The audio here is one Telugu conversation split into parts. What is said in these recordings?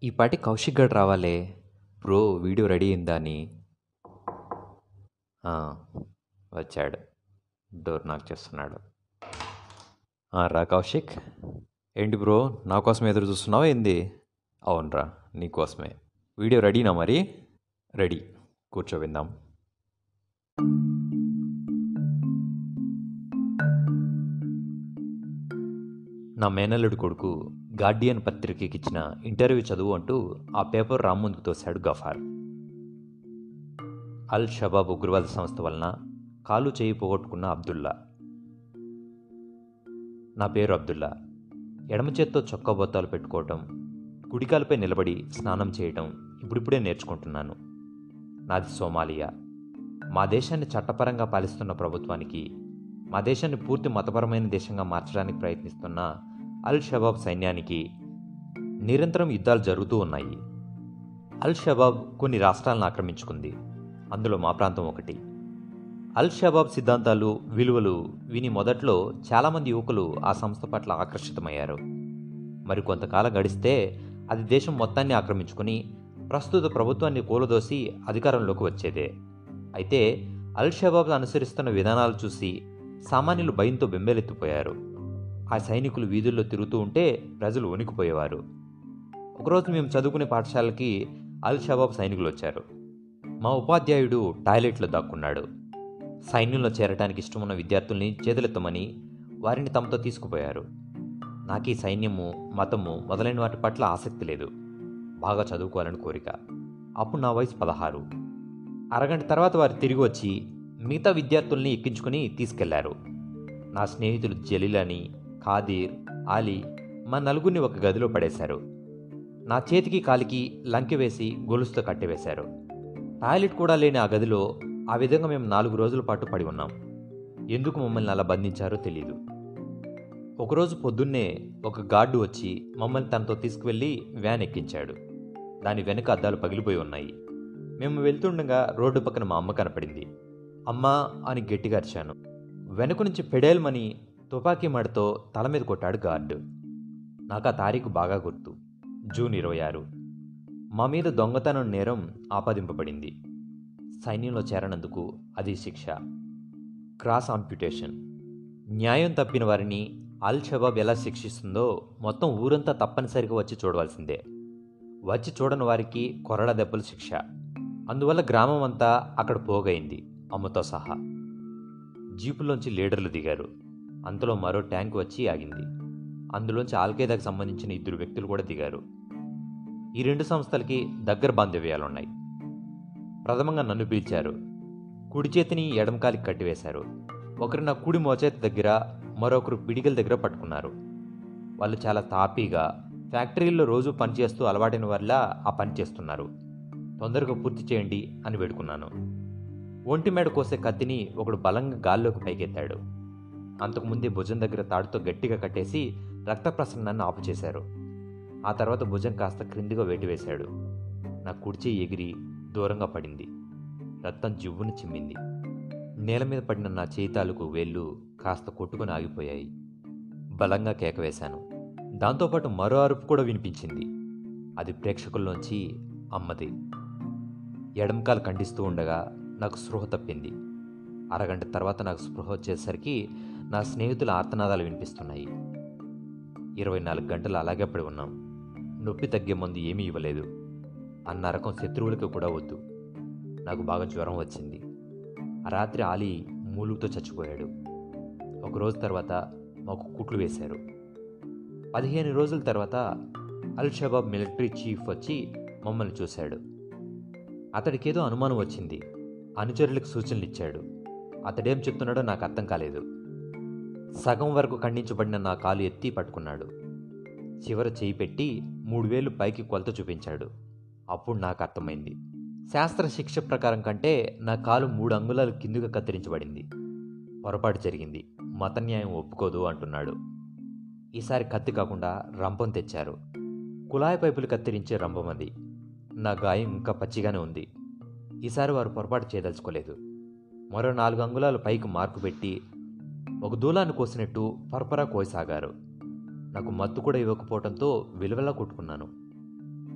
ఈ పాటి కౌశిక్ గడ్ రావాలే బ్రో వీడియో రెడీ అయిందా అని ఆ, వచ్చాడు డోర్ నాక్ చేస్తున్నాడు ఆ, రా కౌశిక్ ఏంటి బ్రో నా కోసం ఎదురు చూస్తున్నావా ఏంది అవునరా నీకోసమే వీడియో రెడీనా మరి రెడీ కూర్చోవిందాం నా మేనల్లుడి కొడుకు గార్డియన్ పత్రికకి ఇచ్చిన ఇంటర్వ్యూ చదువు అంటూ ఆ పేపర్ రామ్ ముందుకు తోశాడు గఫార్ అల్ షబాబ్ ఉగ్రవాద సంస్థ వలన కాలు చేయి పోగొట్టుకున్న అబ్దుల్లా నా పేరు అబ్దుల్లా ఎడమ చేత్తో చొక్కా బొత్తాలు పెట్టుకోవటం కుడికాలపై నిలబడి స్నానం చేయటం ఇప్పుడిప్పుడే నేర్చుకుంటున్నాను నాది సోమాలియా మా దేశాన్ని చట్టపరంగా పాలిస్తున్న ప్రభుత్వానికి మా దేశాన్ని పూర్తి మతపరమైన దేశంగా మార్చడానికి ప్రయత్నిస్తున్న అల్ షబాబ్ సైన్యానికి నిరంతరం యుద్ధాలు జరుగుతూ ఉన్నాయి అల్ షబాబ్ కొన్ని రాష్ట్రాలను ఆక్రమించుకుంది అందులో మా ప్రాంతం ఒకటి అల్ షబాబ్ సిద్ధాంతాలు విలువలు విని మొదట్లో చాలామంది యువకులు ఆ సంస్థ పట్ల ఆకర్షితమయ్యారు మరి కొంతకాలం గడిస్తే అది దేశం మొత్తాన్ని ఆక్రమించుకుని ప్రస్తుత ప్రభుత్వాన్ని కూలదోసి అధికారంలోకి వచ్చేదే అయితే అల్ షబాబ్ అనుసరిస్తున్న విధానాలు చూసి సామాన్యులు భయంతో బెంబేలెత్తిపోయారు ఆ సైనికులు వీధుల్లో తిరుగుతూ ఉంటే ప్రజలు వణికిపోయేవారు ఒకరోజు మేము చదువుకునే పాఠశాలకి అల్ షబాబ్ సైనికులు వచ్చారు మా ఉపాధ్యాయుడు టాయిలెట్లో దాక్కున్నాడు సైన్యంలో చేరటానికి ఇష్టమున్న విద్యార్థుల్ని చేతులెత్తమని వారిని తమతో తీసుకుపోయారు నాకు ఈ సైన్యము మతము మొదలైన వాటి పట్ల ఆసక్తి లేదు బాగా చదువుకోవాలని కోరిక అప్పుడు నా వయసు పదహారు అరగంట తర్వాత వారు తిరిగి వచ్చి మిగతా విద్యార్థుల్ని ఎక్కించుకుని తీసుకెళ్లారు నా స్నేహితులు జలీల్ అని ఖాదీర్ ఆలీ మా నలుగురిని ఒక గదిలో పడేశారు నా చేతికి కాలికి లంకె వేసి గొలుసుతో కట్టివేశారు టాయిలెట్ కూడా లేని ఆ గదిలో ఆ విధంగా మేము నాలుగు రోజుల పాటు పడి ఉన్నాం ఎందుకు మమ్మల్ని అలా బంధించారో తెలియదు ఒకరోజు పొద్దున్నే ఒక గార్డు వచ్చి మమ్మల్ని తనతో తీసుకువెళ్ళి వ్యాన్ ఎక్కించాడు దాని వెనుక అద్దాలు పగిలిపోయి ఉన్నాయి మేము వెళ్తుండగా రోడ్డు పక్కన మా అమ్మ కనపడింది అమ్మా అని గట్టిగా అరిచాను వెనుక నుంచి పెడేల్మని తుపాకీ మడతో తల మీద కొట్టాడు గార్డు నాకు ఆ తారీఖు బాగా గుర్తు జూన్ ఇరవై ఆరు మా మీద దొంగతనం నేరం ఆపాదింపబడింది సైన్యంలో చేరనందుకు అది శిక్ష క్రాస్ ఆంప్యుటేషన్ న్యాయం తప్పిన వారిని అల్ షబాబ్ ఎలా శిక్షిస్తుందో మొత్తం ఊరంతా తప్పనిసరిగా వచ్చి చూడవలసిందే వచ్చి చూడని వారికి కొరడ దెబ్బలు శిక్ష అందువల్ల గ్రామం అంతా అక్కడ పోగైంది అమ్మతో సహా జీపులోంచి లీడర్లు దిగారు అంతలో మరో ట్యాంక్ వచ్చి ఆగింది అందులోంచి ఆల్ఖైదాకు సంబంధించిన ఇద్దరు వ్యక్తులు కూడా దిగారు ఈ రెండు సంస్థలకి దగ్గర బాంధవ్యాలున్నాయి ప్రథమంగా నన్ను పిలిచారు కుడి చేతిని ఎడంకాలికి కట్టివేశారు ఒకరు నా కుడి మోచేతి దగ్గర మరొకరు పిడికల దగ్గర పట్టుకున్నారు వాళ్ళు చాలా తాపీగా ఫ్యాక్టరీల్లో రోజు పనిచేస్తూ అలవాటైన వల్ల ఆ పని చేస్తున్నారు తొందరగా పూర్తి చేయండి అని వేడుకున్నాను ఒంటి మేడ కోసే కత్తిని ఒకడు బలంగా గాల్లోకి పైకెత్తాడు అంతకుముందే భుజం దగ్గర తాడుతో గట్టిగా కట్టేసి రక్త ప్రసరణాన్ని ఆపు చేశారు ఆ తర్వాత భుజం కాస్త క్రిందిగా వేటివేశాడు నా కుడిచి ఎగిరి దూరంగా పడింది రక్తం జివ్వును చిమ్మింది నేల మీద పడిన నా చేయి తాలూకు వేళ్ళు కాస్త కొట్టుకుని ఆగిపోయాయి బలంగా కేక వేశాను దాంతోపాటు మరో అరుపు కూడా వినిపించింది అది ప్రేక్షకుల్లోంచి అమ్మది ఎడంకాలు ఖండిస్తూ ఉండగా నాకు స్పృహ తప్పింది అరగంట తర్వాత నాకు స్పృహ వచ్చేసరికి నా స్నేహితుల ఆర్తనాదాలు వినిపిస్తున్నాయి ఇరవై నాలుగు గంటలు అలాగే పడి ఉన్నాం నొప్పి తగ్గే మందు ఏమీ ఇవ్వలేదు అన్న రకం శత్రువులకు కూడా వద్దు నాకు బాగా జ్వరం వచ్చింది ఆ రాత్రి ఆలీ మూలుగుతో చచ్చిపోయాడు ఒక రోజు తర్వాత మాకు కుట్లు వేశారు పదిహేను రోజుల తర్వాత అల్ షబాబ్ మిలిటరీ చీఫ్ వచ్చి మమ్మల్ని చూశాడు అతడికేదో అనుమానం వచ్చింది అనుచరులకు సూచనలు ఇచ్చాడు అతడేం చెప్తున్నాడో నాకు అర్థం కాలేదు సగం వరకు ఖండించబడిన నా కాలు ఎత్తి పట్టుకున్నాడు చివర చేయి పెట్టి మూడు వేలు పైకి కొలత చూపించాడు అప్పుడు నాకు అర్థమైంది శాస్త్ర శిక్ష ప్రకారం కంటే నా కాలు మూడు అంగుళాలు కిందుగా కత్తిరించబడింది పొరపాటు జరిగింది మత న్యాయం ఒప్పుకోదు అంటున్నాడు ఈసారి కత్తి కాకుండా రంపం తెచ్చారు కుళాయి పైపులు కత్తిరించే రంపం అది నా గాయం ఇంకా పచ్చిగానే ఉంది ఈసారి వారు పొరపాటు చేయదలుచుకోలేదు మరో నాలుగు అంగుళాలు పైకి మార్కు పెట్టి ఒక దూలాన్ని కోసినట్టు పరపరా కోయసాగారు నాకు మత్తు కూడా ఇవ్వకపోవడంతో విలువలా కొట్టుకున్నాను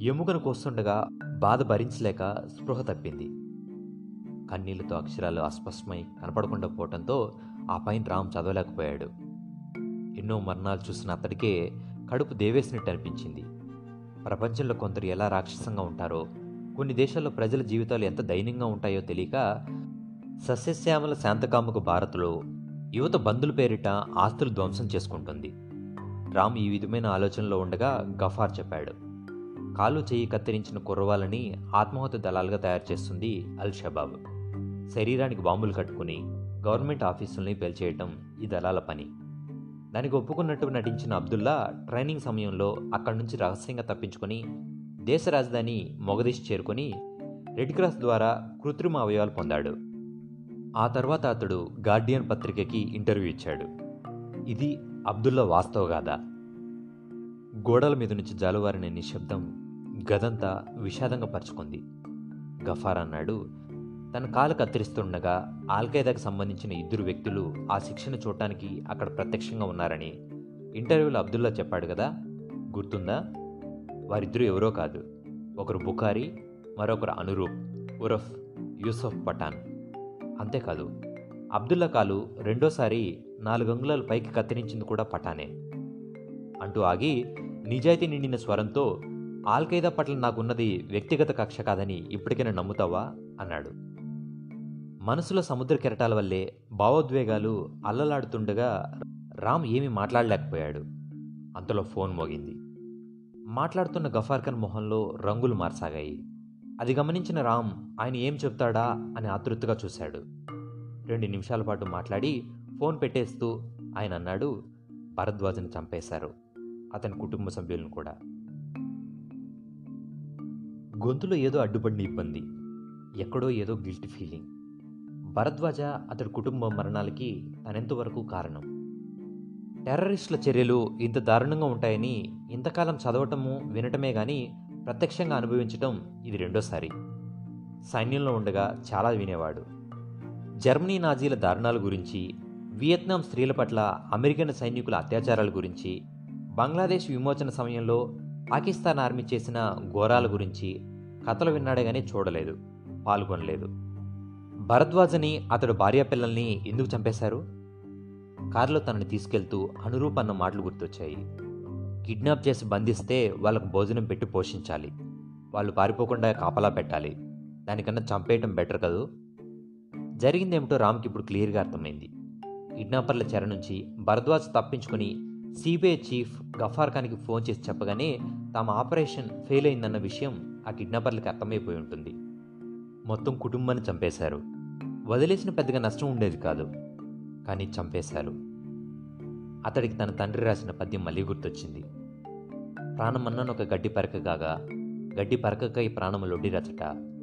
ఎముకను కోస్తుండగా బాధ భరించలేక స్పృహ తప్పింది కన్నీళ్లతో అక్షరాలు అస్పష్టమై కనపడకుండా పోవటంతో ఆ పైన రామ్ చదవలేకపోయాడు ఎన్నో మరణాలు చూసిన అతడికే కడుపు దేవేసినట్టు అనిపించింది ప్రపంచంలో కొందరు ఎలా రాక్షసంగా ఉంటారో కొన్ని దేశాల్లో ప్రజల జీవితాలు ఎంత దైన్యంగా ఉంటాయో తెలియక సస్యశ్యామల శాంతకామకు భారత్లో యువత బంధుల పేరిట ఆస్తులు ధ్వంసం చేసుకుంటుంది రామ్ ఈ విధమైన ఆలోచనలో ఉండగా గఫార్ చెప్పాడు కాలు చెయ్యి కత్తిరించిన కుర్రవాళ్ళని ఆత్మహత్య దళాలుగా తయారు చేస్తుంది అల్ షబాబ్ శరీరానికి బాంబులు కట్టుకుని గవర్నమెంట్ ఆఫీసుల్ని పేల్చేయటం ఈ దళాల పని దానికి ఒప్పుకున్నట్టు నటించిన అబ్దుల్లా ట్రైనింగ్ సమయంలో అక్కడి నుంచి రహస్యంగా తప్పించుకొని దేశ రాజధాని మొగదీష్ చేరుకొని రెడ్ క్రాస్ ద్వారా కృత్రిమ అవయవాలు పొందాడు ఆ తర్వాత అతడు గార్డియన్ పత్రికకి ఇంటర్వ్యూ ఇచ్చాడు ఇది అబ్దుల్లా వాస్తవ గాథ గోడల మీద నుంచి జాలువారిన నిశ్శబ్దం గదంతా విషాదంగా పరుచుకుంది గఫార్ అన్నాడు తన కాలు కత్తిరిస్తుండగా ఆల్ఖైదాకు సంబంధించిన ఇద్దరు వ్యక్తులు ఆ శిక్షను చూడటానికి అక్కడ ప్రత్యక్షంగా ఉన్నారని ఇంటర్వ్యూలో అబ్దుల్లా చెప్పాడు కదా గుర్తుందా వారిద్దరూ ఎవరో కాదు ఒకరు బుఖారీ మరొకరు అనురూప్ ఉరఫ్ యూసఫ్ పఠాన్ అంతేకాదు అబ్దుల్లా కాలు రెండోసారి నాలుగు అంగుళాల పైకి కత్తిరించింది కూడా పఠానే అంటూ ఆగి నిజాయితీ నిండిన స్వరంతో ఆల్ఖైదా పట్ల నాకున్నది వ్యక్తిగత కక్ష కాదని ఇప్పటికైనా నమ్ముతావా అన్నాడు మనసులో సముద్ర కెరటాల వల్లే భావోద్వేగాలు అల్లలాడుతుండగా రామ్ ఏమీ మాట్లాడలేకపోయాడు అంతలో ఫోన్ మోగింది మాట్లాడుతున్న గఫార్ ఖాన్ మొహంలో రంగులు మార్సాగాయి అది గమనించిన రామ్ ఆయన ఏం చెప్తాడా అని ఆతృతగా చూశాడు రెండు నిమిషాల పాటు మాట్లాడి ఫోన్ పెట్టేస్తూ ఆయన అన్నాడు భరద్వాజను చంపేశారు అతని కుటుంబ సభ్యులను కూడా గొంతులో ఏదో అడ్డుపడిన ఇబ్బంది ఎక్కడో ఏదో గిల్ట్ ఫీలింగ్ భరద్వాజ అతడి కుటుంబ మరణాలకి తనెంతవరకు కారణం టెర్రరిస్టుల చర్యలు ఇంత దారుణంగా ఉంటాయని ఇంతకాలం చదవటము వినటమే కానీ ప్రత్యక్షంగా అనుభవించటం ఇది రెండోసారి సైన్యంలో ఉండగా చాలా వినేవాడు జర్మనీ నాజీల దారుణాల గురించి వియత్నాం స్త్రీల పట్ల అమెరికన్ సైనికుల అత్యాచారాల గురించి బంగ్లాదేశ్ విమోచన సమయంలో పాకిస్తాన్ ఆర్మీ చేసిన ఘోరాల గురించి కథలు విన్నాడే కానీ చూడలేదు పాల్గొనలేదు భరద్వాజని అతడు భార్య పిల్లల్ని ఎందుకు చంపేశారు కారులో తనని తీసుకెళ్తూ అనురూప్ అన్న మాటలు గుర్తొచ్చాయి కిడ్నాప్ చేసి బంధిస్తే వాళ్ళకు భోజనం పెట్టి పోషించాలి వాళ్ళు పారిపోకుండా కాపలా పెట్టాలి దానికన్నా చంపేయటం బెటర్ కదూ జరిగిందేమిటో రామ్కి ఇప్పుడు క్లియర్గా అర్థమైంది కిడ్నాపర్ల చెర నుంచి భరద్వాజ్ తప్పించుకొని సిబిఐ చీఫ్ గఫార్ ఖాన్కి ఫోన్ చేసి చెప్పగానే తమ ఆపరేషన్ ఫెయిల్ అయిందన్న విషయం ఆ కిడ్నాపర్లకి అర్థమైపోయి ఉంటుంది మొత్తం కుటుంబాన్ని చంపేశారు వదిలేసిన పెద్దగా నష్టం ఉండేది కాదు కానీ చంపేశారు అతడికి తన తండ్రి రాసిన పద్యం మళ్ళీ గుర్తొచ్చింది ప్రాణమన్నాను ఒక గడ్డి పరక కాగా గడ్డి పరకకై ప్రాణము లొడ్డి రచట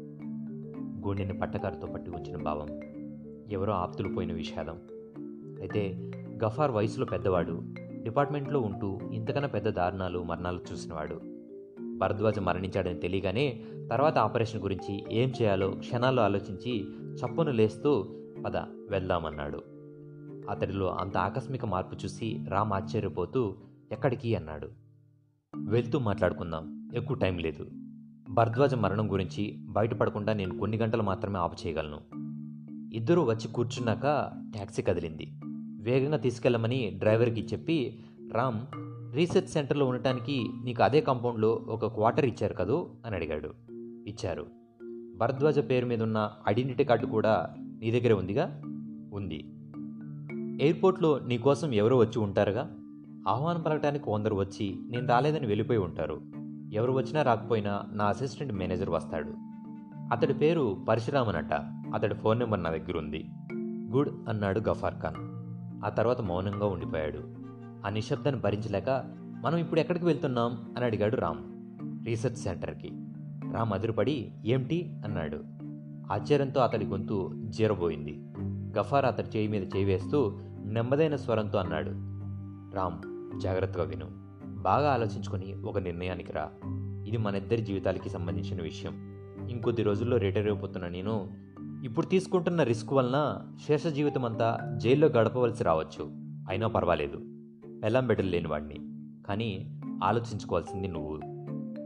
గుండెని పట్టకారుతో పట్టి ఉంచిన భావం ఎవరో ఆప్తులు పోయిన విషాదం అయితే గఫార్ వయసులో పెద్దవాడు డిపార్ట్మెంట్లో ఉంటూ ఇంతకన్నా పెద్ద దారుణాలు మరణాలు చూసినవాడు భరద్వాజ మరణించాడని తెలియగానే తర్వాత ఆపరేషన్ గురించి ఏం చేయాలో క్షణాల్లో ఆలోచించి చప్పును లేస్తూ పద వెళ్దామన్నాడు అతడిలో అంత ఆకస్మిక మార్పు చూసి రామ్ ఆశ్చర్యపోతూ ఎక్కడికి అన్నాడు వెళ్తూ మాట్లాడుకుందాం ఎక్కువ టైం లేదు భరద్వాజ మరణం గురించి బయటపడకుండా నేను కొన్ని గంటలు మాత్రమే ఆపు చేయగలను ఇద్దరూ వచ్చి కూర్చున్నాక ట్యాక్సీ కదిలింది వేగంగా తీసుకెళ్ళమని డ్రైవర్కి చెప్పి రామ్ రీసెర్చ్ సెంటర్లో ఉండటానికి నీకు అదే కాంపౌండ్లో ఒక క్వార్టర్ ఇచ్చారు కదూ అని అడిగాడు ఇచ్చారు భరద్వాజ పేరు మీద ఉన్న ఐడెంటిటీ కార్డు కూడా నీ దగ్గరే ఉందిగా ఉంది ఎయిర్పోర్ట్లో నీకోసం ఎవరో వచ్చి ఉంటారుగా ఆహ్వానం పలకటానికి కొందరు వచ్చి నేను రాలేదని వెళ్ళిపోయి ఉంటారు ఎవరు వచ్చినా రాకపోయినా నా అసిస్టెంట్ మేనేజర్ వస్తాడు అతడి పేరు పరశురామన్ అట అతడి ఫోన్ నెంబర్ నా దగ్గర ఉంది గుడ్ అన్నాడు గఫార్ ఖాన్ ఆ తర్వాత మౌనంగా ఉండిపోయాడు ఆ నిశ్శబ్దాన్ని భరించలేక మనం ఇప్పుడు ఎక్కడికి వెళ్తున్నాం అని అడిగాడు రామ్ రీసెర్చ్ సెంటర్కి రామ్ అదిరిపడి ఏమిటి అన్నాడు ఆశ్చర్యంతో అతడి గొంతు జీరబోయింది గఫార్ అతడి చేయి మీద చేయి వేస్తూ నెమ్మదైన స్వరంతో అన్నాడు రామ్ జాగ్రత్తగా విను బాగా ఆలోచించుకొని ఒక నిర్ణయానికి రా ఇది మన ఇద్దరి జీవితాలకి సంబంధించిన విషయం ఇంకొద్ది రోజుల్లో రిటైర్ అయిపోతున్న నేను ఇప్పుడు తీసుకుంటున్న రిస్క్ వలన శేష జీవితం అంతా జైల్లో గడపవలసి రావచ్చు అయినా పర్వాలేదు పెళ్ళం బిడ్డలు లేని వాడిని కానీ ఆలోచించుకోవాల్సింది నువ్వు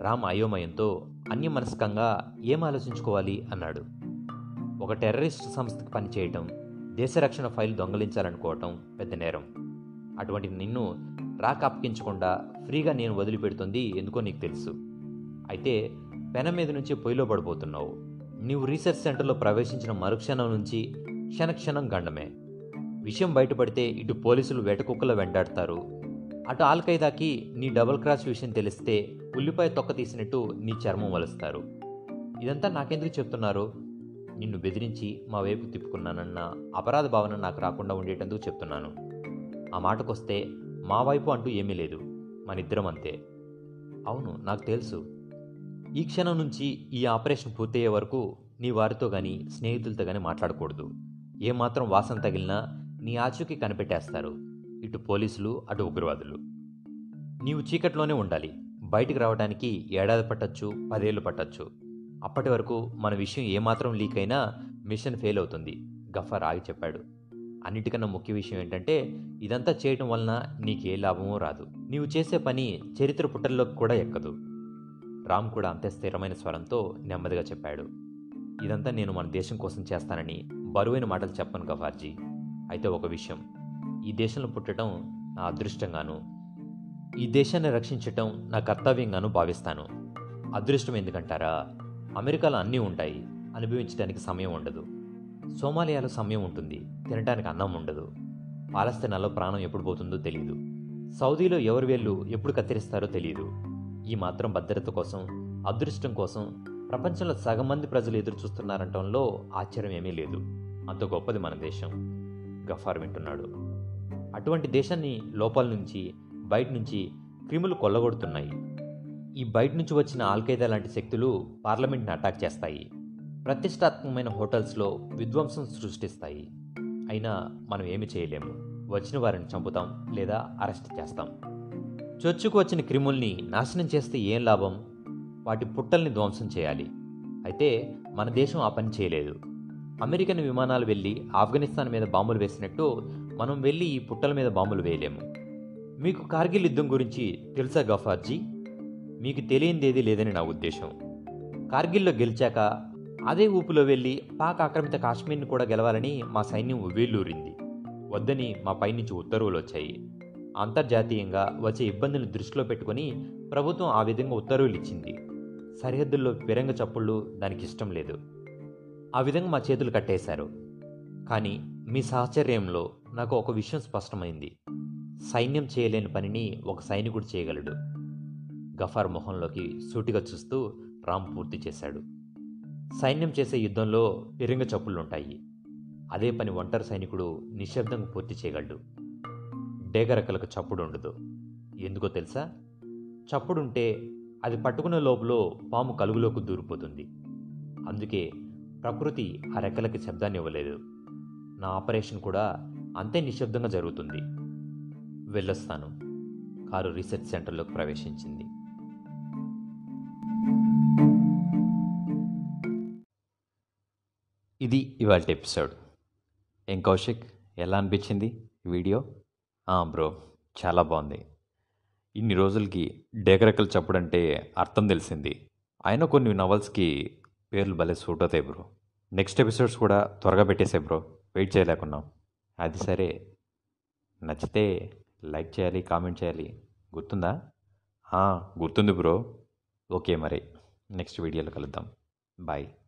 రామ్ అయోమయంతో అన్యమనస్కంగా ఏం ఆలోచించుకోవాలి అన్నాడు ఒక టెర్రరిస్ట్ సంస్థకి పనిచేయటం దేశ రక్షణ ఫైల్ దొంగలించాలనుకోవటం పెద్ద నేరం అటువంటి నిన్ను రాక అప్పగించకుండా ఫ్రీగా నేను వదిలిపెడుతుంది ఎందుకో నీకు తెలుసు అయితే పెన మీద నుంచి పొయ్యిలో పడిపోతున్నావు నీవు రీసెర్చ్ సెంటర్లో ప్రవేశించిన మరుక్షణం నుంచి క్షణక్షణం గండమే విషయం బయటపడితే ఇటు పోలీసులు వేటకుక్కల వెంటాడతారు అటు ఆల్ఖైదాకి నీ డబుల్ క్రాస్ విషయం తెలిస్తే ఉల్లిపాయ తొక్క తీసినట్టు నీ చర్మం వలుస్తారు ఇదంతా నాకెందుకు చెప్తున్నారు నిన్ను బెదిరించి మా వైపు తిప్పుకున్నానన్న అపరాధ భావన నాకు రాకుండా ఉండేటందుకు చెప్తున్నాను ఆ మాటకొస్తే మా వైపు అంటూ ఏమీ లేదు మన ఇద్దరం అంతే అవును నాకు తెలుసు ఈ క్షణం నుంచి ఈ ఆపరేషన్ పూర్తయ్యే వరకు నీ వారితో కానీ స్నేహితులతో కానీ మాట్లాడకూడదు ఏమాత్రం వాసన తగిలినా నీ ఆచూకీ కనిపెట్టేస్తారు ఇటు పోలీసులు అటు ఉగ్రవాదులు నీవు చీకట్లోనే ఉండాలి బయటికి రావడానికి ఏడాది పట్టచ్చు పదేళ్ళు పట్టచ్చు అప్పటి వరకు మన విషయం ఏమాత్రం లీక్ అయినా మిషన్ ఫెయిల్ అవుతుంది గఫర్ ఆగి చెప్పాడు అన్నిటికన్నా ముఖ్య విషయం ఏంటంటే ఇదంతా చేయటం వలన నీకే లాభమో రాదు నీవు చేసే పని చరిత్ర పుటల్లోకి కూడా ఎక్కదు రామ్ కూడా అంతే స్థిరమైన స్వరంతో నెమ్మదిగా చెప్పాడు ఇదంతా నేను మన దేశం కోసం చేస్తానని బరువైన మాటలు చెప్పను గఫార్జీ అయితే ఒక విషయం ఈ దేశంలో పుట్టడం నా అదృష్టంగాను ఈ దేశాన్ని రక్షించటం నా కర్తవ్యంగాను భావిస్తాను అదృష్టం ఎందుకంటారా అమెరికాలో అన్నీ ఉంటాయి అనుభవించడానికి సమయం ఉండదు సోమాలియాలో సమయం ఉంటుంది తినడానికి అన్నం ఉండదు పాలస్తీనాలో ప్రాణం ఎప్పుడు పోతుందో తెలియదు సౌదీలో ఎవరి వేళ్ళు ఎప్పుడు కత్తిరిస్తారో తెలియదు ఈ మాత్రం భద్రత కోసం అదృష్టం కోసం ప్రపంచంలో సగం మంది ప్రజలు ఎదురు చూస్తున్నారంటంలో ఆశ్చర్యం ఏమీ లేదు అంత గొప్పది మన దేశం గఫార్ వింటున్నాడు అటువంటి దేశాన్ని లోపల నుంచి బయట నుంచి క్రిములు కొల్లగొడుతున్నాయి ఈ బయట నుంచి వచ్చిన ఆల్ఖైదా లాంటి శక్తులు పార్లమెంట్ని అటాక్ చేస్తాయి ప్రతిష్టాత్మకమైన హోటల్స్లో విధ్వంసం సృష్టిస్తాయి అయినా మనం ఏమి చేయలేము వచ్చిన వారిని చంపుతాం లేదా అరెస్ట్ చేస్తాం చొచ్చుకు వచ్చిన క్రిముల్ని నాశనం చేస్తే ఏం లాభం వాటి పుట్టల్ని ధ్వంసం చేయాలి అయితే మన దేశం ఆ పని చేయలేదు అమెరికన్ విమానాలు వెళ్ళి ఆఫ్ఘనిస్తాన్ మీద బాంబులు వేసినట్టు మనం వెళ్ళి ఈ పుట్టల మీద బాంబులు వేయలేము మీకు కార్గిల్ యుద్ధం గురించి తెలుసా గఫార్జీ మీకు తెలియందేదీ లేదని నా ఉద్దేశం కార్గిల్లో గెలిచాక అదే ఊపులో వెళ్ళి పాక్ ఆక్రమిత కాశ్మీర్ని కూడా గెలవాలని మా సైన్యం ఉవ్వేళ్ళూరింది వద్దని మా పైనుంచి ఉత్తర్వులు వచ్చాయి అంతర్జాతీయంగా వచ్చే ఇబ్బందులను దృష్టిలో పెట్టుకొని ప్రభుత్వం ఆ విధంగా ఉత్తర్వులు ఇచ్చింది సరిహద్దుల్లో పిరంగ చప్పుళ్ళు దానికి ఇష్టం లేదు ఆ విధంగా మా చేతులు కట్టేశారు కానీ మీ సాహచర్యంలో నాకు ఒక విషయం స్పష్టమైంది సైన్యం చేయలేని పనిని ఒక సైనికుడు చేయగలడు గఫార్ మొహంలోకి సూటిగా చూస్తూ రామ్ పూర్తి చేశాడు సైన్యం చేసే యుద్ధంలో పిరంగ చప్పుళ్ళుంటాయి అదే పని ఒంటరి సైనికుడు నిశ్శబ్దంగా పూర్తి చేయగలడు డేగరకలకు చప్పుడు ఉండదు ఎందుకో తెలుసా చప్పుడుంటే అది పట్టుకున్న లోపల పాము కలుగులోకి దూరిపోతుంది అందుకే ప్రకృతి ఆ రెక్కలకి శబ్దాన్ని ఇవ్వలేదు నా ఆపరేషన్ కూడా అంతే నిశ్శబ్దంగా జరుగుతుంది వెళ్ళొస్తాను కారు రీసెర్చ్ సెంటర్లోకి ప్రవేశించింది ఇది ఇవాళ ఎపిసోడ్ ఏం కౌశిక్ ఎలా అనిపించింది వీడియో బ్రో చాలా బాగుంది ఇన్ని రోజులకి డేకరెక్కలు చెప్పడంటే అర్థం తెలిసింది అయినా కొన్ని నవల్స్కి పేర్లు భలే సూట్ అవుతాయి బ్రో నెక్స్ట్ ఎపిసోడ్స్ కూడా త్వరగా పెట్టేసాయి బ్రో వెయిట్ చేయలేకున్నాం అది సరే నచ్చితే లైక్ చేయాలి కామెంట్ చేయాలి గుర్తుందా గుర్తుంది బ్రో ఓకే మరి నెక్స్ట్ వీడియోలో కలుద్దాం బాయ్